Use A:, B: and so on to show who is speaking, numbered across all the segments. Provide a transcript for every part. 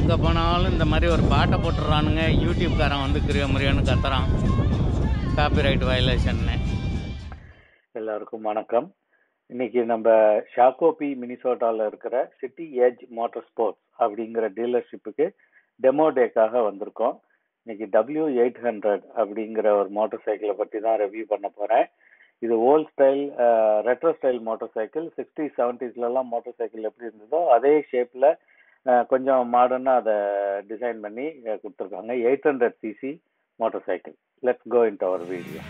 A: எங்கே போனாலும் இந்த மாதிரி ஒரு பாட்டை போட்டுடுறானுங்க யூடியூப்காரன் வந்து கிரிய முறியன்னு கத்துறான் காப்பிரைட் வயலேஷன்னு
B: எல்லாருக்கும் வணக்கம் இன்னைக்கு நம்ம ஷாக்கோபி மினிசோட்டால இருக்கிற சிட்டி ஏஜ் மோட்டார் ஸ்போர்ட்ஸ் அப்படிங்கிற டீலர்ஷிப்புக்கு டெமோ டேக்காக வந்திருக்கோம் இன்னைக்கு டபிள்யூ எயிட் ஹண்ட்ரட் அப்படிங்கிற ஒரு மோட்டார் சைக்கிளை பற்றி தான் ரிவ்யூ பண்ண போகிறேன் இது old style retro style motorcycle sixty செவன்டிஸ்லலாம் மோட்டார் சைக்கிள் எப்படி இருந்ததோ அதே ஷேப்பில் கொஞ்சம் மாடர்னாக அதை டிசைன் பண்ணி அஹ், கொடுத்துருக்காங்க eight hundred CC motorcycle let's go in our video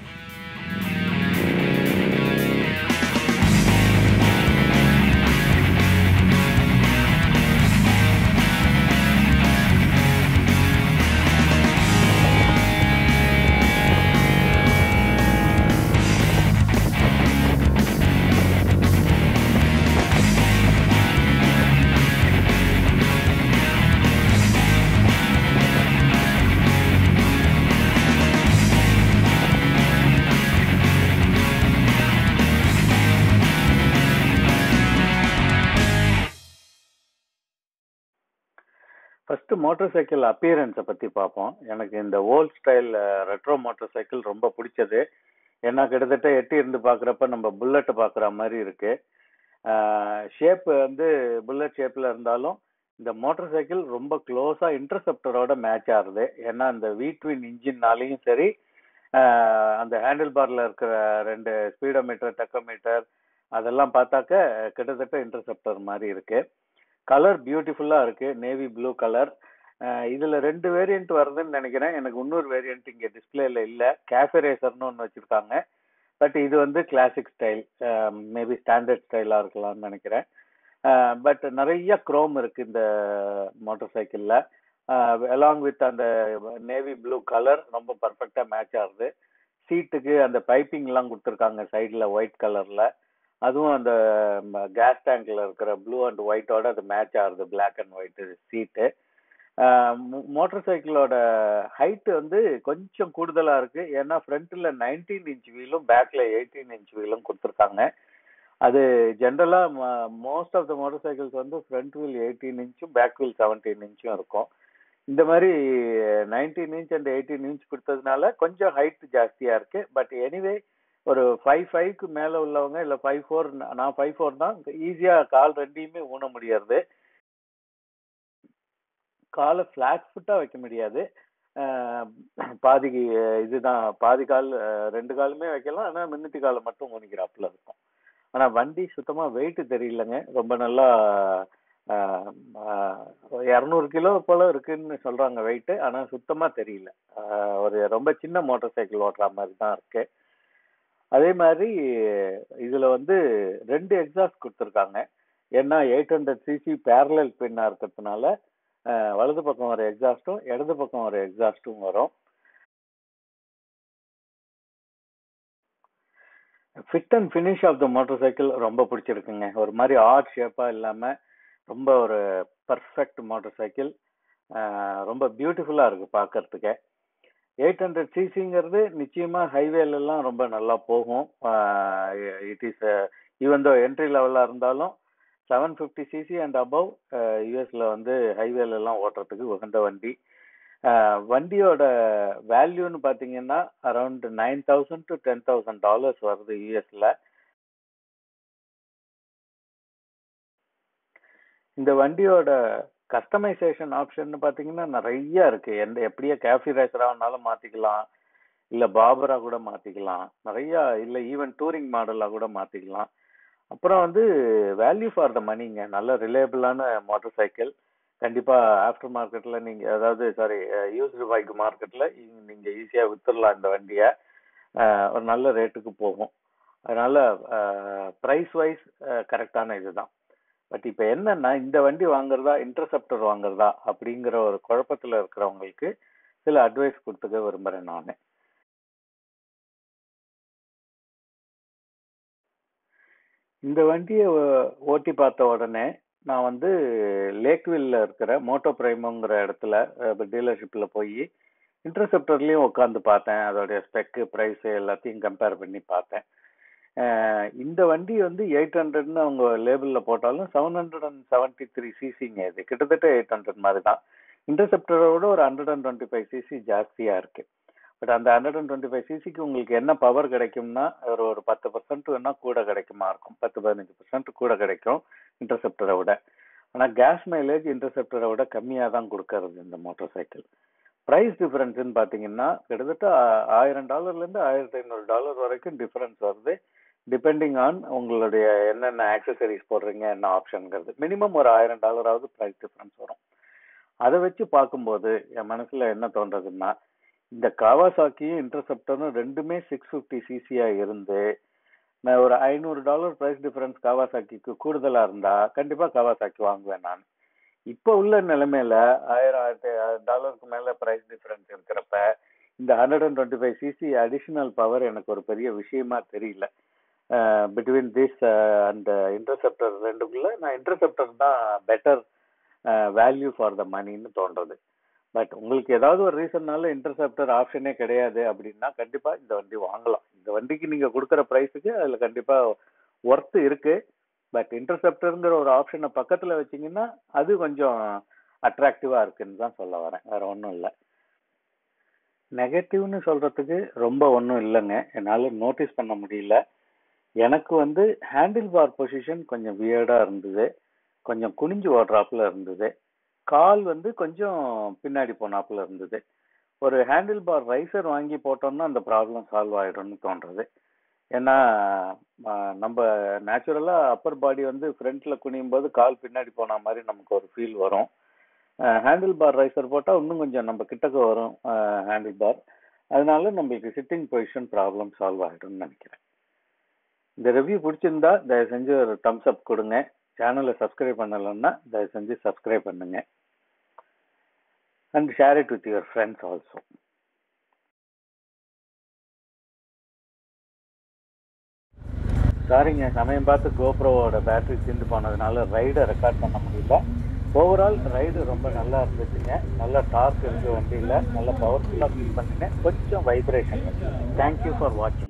B: first motorcycle அப்பியரன்ஸை பற்றி பார்ப்போம் எனக்கு இந்த old style retro motorcycle ரொம்ப பிடிச்சது ஏன்னா கிட்டத்தட்ட எட்டி இருந்து பார்க்குறப்ப நம்ம புல்லட்டை பார்க்குற மாதிரி இருக்கு ஷேப் வந்து புல்லட் ஷேப்பில் இருந்தாலும் இந்த மோட்டார் சைக்கிள் ரொம்ப க்ளோஸாக இன்டர்செப்டரோட மேட்ச் ஆகுது ஏன்னா இந்த வீட்வின் இன்ஜின்னாலையும் சரி ஆஹ் அந்த ஹேண்டில் பார்ல இருக்கிற ரெண்டு ஸ்பீடோமீட்டர் டெக்கோமீட்டர் அதெல்லாம் பார்த்தாக்க கிட்டத்தட்ட இன்டர்செப்டர் மாதிரி இருக்கு கலர் பியூட்டிஃபுல்லா இருக்கு நேவி ப்ளூ கலர் இதுல ரெண்டு வேரியன்ட் வருதுன்னு நினைக்கிறேன் எனக்கு இன்னொரு வேரியன்ட் இங்க டிஸ்பிளேல இல்ல கேஃபே ரேசர்னு ஒன்று வச்சிருக்காங்க பட் இது வந்து கிளாசிக் ஸ்டைல் மேபி ஸ்டாண்டர்ட் ஸ்டைலா இருக்கலாம்னு நினைக்கிறேன் பட் நிறைய குரோம் இருக்கு இந்த மோட்டார் சைக்கிள்ல அலாங் வித் அந்த நேவி ப்ளூ கலர் ரொம்ப பர்ஃபெக்டா மேட்ச் ஆகுது சீட்டுக்கு அந்த பைப்பிங் எல்லாம் கொடுத்துருக்காங்க சைடுல ஒயிட் கலர்ல அதுவும் அந்த கேஸ் டேங்க்ல இருக்கிற ப்ளூ அண்ட் ஒயிட்டோட அது மேட்ச் ஆகுது பிளாக் அண்ட் ஒயிட் சீட்டு மோட்டார் சைக்கிளோட ஹைட் வந்து கொஞ்சம் கூடுதலா இருக்கு ஏன்னா ஃப்ரண்ட்ல நைன்டீன் இன்ச் வீலும் பேக்ல எயிட்டீன் இன்ச் வீலும் கொடுத்துருக்காங்க அது ஜென்ரலா most of the motorcycles வந்து ஃப்ரண்ட் வீல் எயிட்டீன் இன்ச்சும் பேக் வீல் செவன்டீன் இன்ச்சும் இருக்கும் இந்த மாதிரி nineteen inch and eighteen inch கொடுத்ததுனால கொஞ்சம் ஹைட் ஜாஸ்தியா இருக்கு பட் எனிவே ஒரு ஃபைவ் ஃபைவ்க்கு மேல உள்ளவங்க இல்ல ஃபைவ் ஃபோர் நான் ஃபைவ் ஃபோர் தான் ஈஸியா கால் ரெண்டையுமே ஊன முடியாது காலை ஃபிளாட் ஃபுட்டா வைக்க முடியாது அஹ் பாதி இதுதான் பாதி கால் அஹ் ரெண்டு காலுமே வைக்கலாம் ஆனா முன்னுத்தி காலை மட்டும் ஊனிக்கிறாப்புல இருக்கும் ஆனா வண்டி சுத்தமா வெயிட் தெரியலங்க ரொம்ப நல்லா இரநூறு கிலோ போல இருக்குன்னு சொல்றாங்க வெயிட் ஆனா சுத்தமா தெரியல அஹ் ஒரு ரொம்ப சின்ன மோட்டார் சைக்கிள் ஓட்டுற மாதிரி தான் இருக்கு அதே மாதிரி இதுல வந்து ரெண்டு எக்ஸாஸ்ட் கொடுத்துருக்காங்க ஏன்னா எயிட் ஹண்ட்ரட் சிசி பேரலல் பின்னா இருக்கிறதுனால அஹ், வலது பக்கம் ஒரு எக்ஸாஸ்டும் இடது பக்கம் ஒரு எக்ஸாஸ்டும் வரும் fit and finish of the motorcycle ரொம்ப பிடிச்சிருக்குங்க ஒரு மாதிரி ஆர்ட் ஷேப்பா இல்லாம ரொம்ப ஒரு பர்ஃபெக்ட் மோட்டார் சைக்கிள் ரொம்ப பியூட்டிஃபுல்லா இருக்கு பார்க்கறதுக்கு எயிட் ஹண்ட்ரட் சிசிங்கிறது நிச்சயமா ஹைவேல எல்லாம் ரொம்ப நல்லா போகும் it is even though entry லெவலா இருந்தாலும் seven fifty CC and above யூஎஸ்ல வந்து ஹைவேல எல்லாம் ஓட்டுறதுக்கு உகந்த வண்டி அஹ், வண்டியோட வேல்யூன்னு பாத்தீங்கன்னா around nine thousand to ten thousand dollars வருது யூஎஸ்ல இந்த வண்டியோட கஸ்டமைசேஷன் ஆப்ஷன் பாத்தீங்கன்னா நிறைய இருக்கு எந்த எப்படியே கேஃபி ரேசரானாலும் மாத்திக்கலாம் இல்ல பாபரா கூட மாத்திக்கலாம் நிறைய இல்ல ஈவன் டூரிங் மாடலா கூட மாத்திக்கலாம் அப்புறம் வந்து வேல்யூ ஃபார் த மணிங்க நல்ல ரிலேபிளான மோட்டார் சைக்கிள் கண்டிப்பா ஆஃப்டர் மார்க்கெட்ல நீங்க அதாவது சாரி யூஸ்டு பைக் மார்க்கெட்ல நீங்க ஈஸியா வித்துடலாம் இந்த வண்டியை ஒரு நல்ல ரேட்டுக்கு போகும் அதனால ப்ரைஸ் வைஸ் கரெக்டான இதுதான் பட் இப்போ என்னன்னா இந்த வண்டி வாங்குறதா இன்டர்செப்டர் வாங்குறதா அப்படிங்கிற ஒரு குழப்பத்துல இருக்கிறவங்களுக்கு சில அட்வைஸ் கொடுத்துக்க விரும்புறேன் நான் இந்த வண்டியை ஓட்டி பார்த்த உடனே நான் வந்து லேக்வில்ல இருக்கிற மோட்டோ பிரைமோங்கிற இடத்துல டீலர்ஷிப்ல போய் இன்டர்செப்டர்லயும் உட்காந்து பார்த்தேன் அதோடைய ஸ்பெக்கு ப்ரைஸ் எல்லாத்தையும் கம்பேர் பண்ணி பார்த்தேன் அஹ் இந்த வண்டி வந்து எயிட் ஹண்ட்ரட்னு அவங்க லேபிளில் போட்டாலும் seven hundred and seventy three சிசிங்க இது கிட்டத்தட்ட எயிட் ஹண்ட்ரட் மாதிரி தான் இன்டர்செப்டரோட ஒரு hundred and twenty five CC ஜாஸ்தியாக இருக்கு பட் அந்த ஹண்ட்ரட் அண்ட் டுவெண்ட்டி ஃபைவ் சிசிக்கு உங்களுக்கு என்ன பவர் கிடைக்கும்னா ஒரு ஒரு பத்து பர்சன்ட் வேணா கூட கிடைக்குமா இருக்கும் பத்து பதினஞ்சு பர்சன்ட் கூட கிடைக்கும் இன்டர்செப்டரை விட ஆனால் கேஸ் மைலேஜ் இன்டர்செப்டரை விட கம்மியாக தான் கொடுக்கறது இந்த மோட்டார் சைக்கிள் ப்ரைஸ் டிஃபரன்ஸ்னு பார்த்தீங்கன்னா கிட்டத்தட்ட ஆ- ஆயிரம் டாலர்லேருந்து ஆயிரத்தி ஐநூறு டாலர் வரைக்கும் டிஃபரன்ஸ் வருது டிபெண்டிங் ஆன் உங்களுடைய என்னென்ன ஆக்சசரிஸ் போடுறீங்க என்ன ஆப்ஷனுங்கிறது மினிமம் ஒரு ஆயிரம் டாலராவது ப்ரைஸ் டிஃபரன்ஸ் வரும் அதை வச்சு பார்க்கும்போது என் மனசுல என்ன தோன்றதுன்னா இந்த காவாசாக்கியும் இன்டர்செப்டரும் ரெண்டுமே சிக்ஸ் ஃபிஃப்டி சிசியா இருந்து நான் ஒரு ஐநூறு டாலர் ப்ரைஸ் டிஃபரன்ஸ் காவாசாக்கிக்கு கூடுதலா இருந்தா கண்டிப்பா காவாசாக்கி வாங்குவேன் நான் இப்போ உள்ள நிலைமையில ஆயிரம் ஆயிரத்தி டாலருக்கு மேல ப்ரைஸ் டிஃபரன்ஸ் இருக்கிறப்ப இந்த hundred and twenty five CC additional power எனக்கு ஒரு பெரிய விஷயமா தெரியல பிட்வீன் திஸ் அண்ட் இன்டர்செப்டர் ரெண்டுக்குள்ள நான் இன்டர்செப்டர் தான் பெட்டர் வேல்யூ ஃபார் த மணின்னு தோன்றது பட் உங்களுக்கு ஏதாவது ஒரு ரீசன்னால இன்டர்செப்டர் ஆப்ஷனே கிடையாது அப்படின்னா கண்டிப்பா இந்த வண்டி வாங்கலாம் இந்த வண்டிக்கு நீங்க கொடுக்குற ப்ரைஸுக்கு அதுல கண்டிப்பா ஒர்த் இருக்கு பட் இன்டர்செப்டருங்கிற ஒரு ஆப்ஷனை பக்கத்துல வச்சீங்கன்னா அது கொஞ்சம் அட்ராக்டிவா இருக்குன்னு தான் சொல்ல வரேன் வேற ஒன்றும் இல்லை நெகட்டிவ்னு சொல்றதுக்கு ரொம்ப ஒன்றும் இல்லைங்க என்னால் நோட்டீஸ் பண்ண முடியல எனக்கு வந்து ஹேண்டில் பார் பொசிஷன் கொஞ்சம் வியர்டா இருந்தது கொஞ்சம் குனிஞ்சு ஓடுறாப்புல இருந்தது கால் வந்து கொஞ்சம் பின்னாடி போனாப்புல இருந்தது ஒரு ஹேண்டில் பார் ரைசர் வாங்கி போட்டோம்னா அந்த ப்ராப்ளம் சால்வ் ஆயிடும்னு தோன்றது ஏன்னா ஆஹ், நம்ம நேச்சுரலா அப்பர் பாடி வந்து ஃப்ரண்ட்ல குனியும் போது கால் பின்னாடி போன மாதிரி நமக்கு ஒரு ஃபீல் வரும் ஹேண்டில் பார் ரைசர் போட்டால் இன்னும் கொஞ்சம் நம்ம கிட்டக்க வரும் ஹேண்டில் பார் அதனால நம்மளுக்கு சிட்டிங் பொசிஷன் ப்ராப்ளம் சால்வ் ஆகிடும்னு நினைக்கிறேன் இந்த ரிவ்யூ பிடிச்சிருந்தா தயவு செஞ்சு ஒரு தம்ஸ் அப் கொடுங்க சேனலை சப்ஸ்கிரைப் பண்ணலைன்னா தயவு செஞ்சு சப்ஸ்கிரைப் பண்ணுங்க and share it with your friends also சாரிங்க சமயம் பார்த்து கோப்ரோவோட பேட்டரி தீர்ந்து போனதுனால ரைடை ரெக்கார்ட் பண்ண முடியல ஓவரால் ரைடு ரொம்ப நல்லா இருந்துச்சுங்க நல்ல டார்க் இருக்கு வண்டியில் நல்ல பவர்ஃபுல்லாக ஃபீல் பண்ணினேன் கொஞ்சம் வைப்ரேஷன் தேங்க்யூ ஃபார் வாட்சிங்